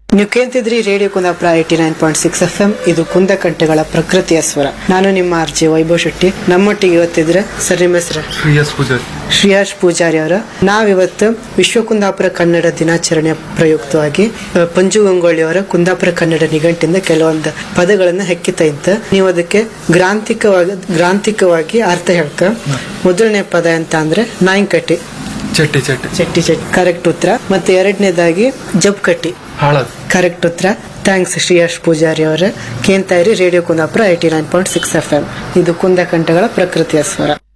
ನೀವು ಕೇಳ್ತಿದ್ರಿ radio Kundapura eighty nine point six F M ಇದು ಕುಂದಕಂಠಗಳ ಪ್ರಕೃತಿಯ ಸ್ವರ ನಾನು ನಿಮ್ಮ ಆರ್ಜೆ ವೈಭವ್ ಶೆಟ್ಟಿ ನಮ್ಮೊಟ್ಟಿಗೆ ಇವತ್ತಿದ್ರೆ ಸರ್ ನಿಮ್ಮ ಹೆಸರು ಶ್ರೀಯಸ್ ಪೂಜಾರಿ ಶ್ರೀಯಾಶ್ ಪೂಜಾರಿ ಅವರ ನಾವಿವತ್ತು ವಿಶ್ವ ಕುಂದಾಪುರ ಕನ್ನಡ ದಿನಾಚರಣೆಯ ಪ್ರಯುಕ್ತವಾಗಿ ಅ, ಪಂಜು ಗಂಗೋಳಿ ಅವರ ಕುಂದಾಪುರ ಕನ್ನಡ ನಿಘಂಟಿಂದ ಕೆಲವೊಂದು ಪದಗಳನ್ನ ಹೆಕ್ಕಿತ ಇತ್ತು ನೀವು ಅದಕ್ಕೆ ಗ್ರಾಂಥಿಕವಾಗಿ ಗ್ರಾಂಥಿಕವಾಗಿ ಅರ್ಥ ಹೇಳ್ಕ ಮೊದಲನೇ ಪದ ಅಂತ ಅಂದ್ರೆ ನಾಯಿಂಕಟ್ಟಿ ಚಟ್ಟಿ ಚಟ್ಟಿ ಚಟ್ಟಿ ಚಟ್ಟಿ ಕರೆಕ್ಟ್ ಉತ್ತರ ಮತ್ತೆ ಎರಡನೇದಾಗಿ ಜಬ್ಕಟ್ಟಿ ಹಾಳದ್ ಕರೆಕ್ಟ್ ಉತ್ತರ ಥ್ಯಾಂಕ್ಸ್ ಶ್ರೀಯಾಶ್ ಪೂಜಾರಿ ಅವರ ಕೇಂತಾಯಿರಿ radio Kundapura eighty nine point six F M ಇದು ಕುಂದಕಂಠಗಳ ಪ್ರಕೃತಿಯ ಸ್ವರ